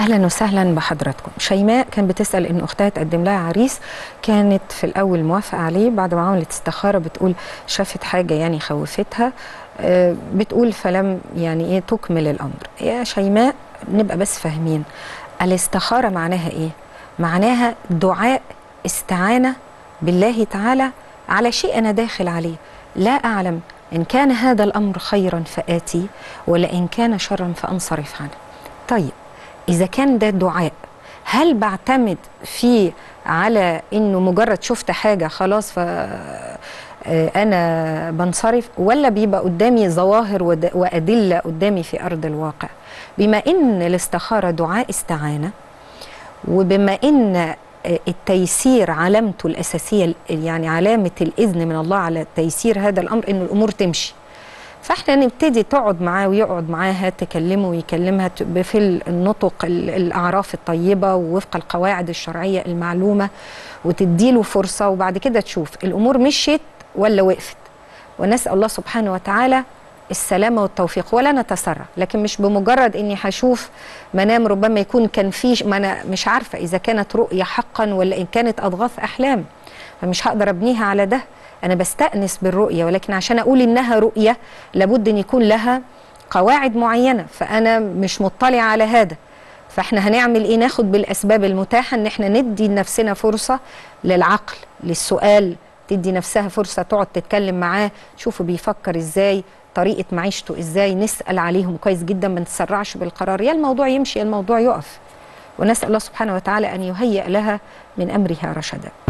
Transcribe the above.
اهلا وسهلا بحضراتكم شيماء كانت بتسال ان اختها تقدم لها عريس كانت في الاول موافقه عليه بعد ما عملت استخاره بتقول شافت حاجه يعني خوفتها آه، بتقول فلم يعني ايه تكمل الامر يا شيماء نبقى بس فاهمين الاستخاره معناها ايه معناها دعاء استعانه بالله تعالى على شيء انا داخل عليه لا اعلم ان كان هذا الامر خيرا فاتي ولا ان كان شرا فانصرف عنه طيب إذا كان ده دعاء هل بعتمد فيه على إنه مجرد شفت حاجة خلاص ف أنا بنصرف ولا بيبقى قدامي ظواهر ود- وأدلة قدامي في أرض الواقع بما إن الاستخارة دعاء استعانة وبما إن التيسير علامته الأساسية يعني علامة الإذن من الله على تيسير هذا الأمر إن الأمور تمشي فاحنا نبتدي تقعد معاه ويقعد معاها تكلمه ويكلمها ت- في النطق ال- الاعراف الطيبه ووفق القواعد الشرعيه المعلومه وتديله فرصه وبعد كده تشوف الامور مشيت ولا وقفت ونسال الله سبحانه وتعالى السلامه والتوفيق ولا نتسرع لكن مش بمجرد اني هشوف منام ربما يكون كان فيه ما انا مش عارفه اذا كانت رؤيه حقا ولا ان كانت اضغاث احلام فمش هقدر ابنيها على ده انا بستانس بالرؤيه ولكن عشان اقول انها رؤيه لابد ان يكون لها قواعد معينه فانا مش مطلعه على هذا فاحنا هنعمل ايه ناخد بالاسباب المتاحه ان احنا ندي لنفسنا فرصه للعقل للسؤال تدي نفسها فرصه تقعد تتكلم معاه شوفوا بيفكر ازاي طريقه معيشته ازاي نسال عليهم كويس جدا ما نتسرعش بالقرار يا الموضوع يمشي يا الموضوع يقف ونسال الله سبحانه وتعالى ان يهيئ لها من امرها رشدا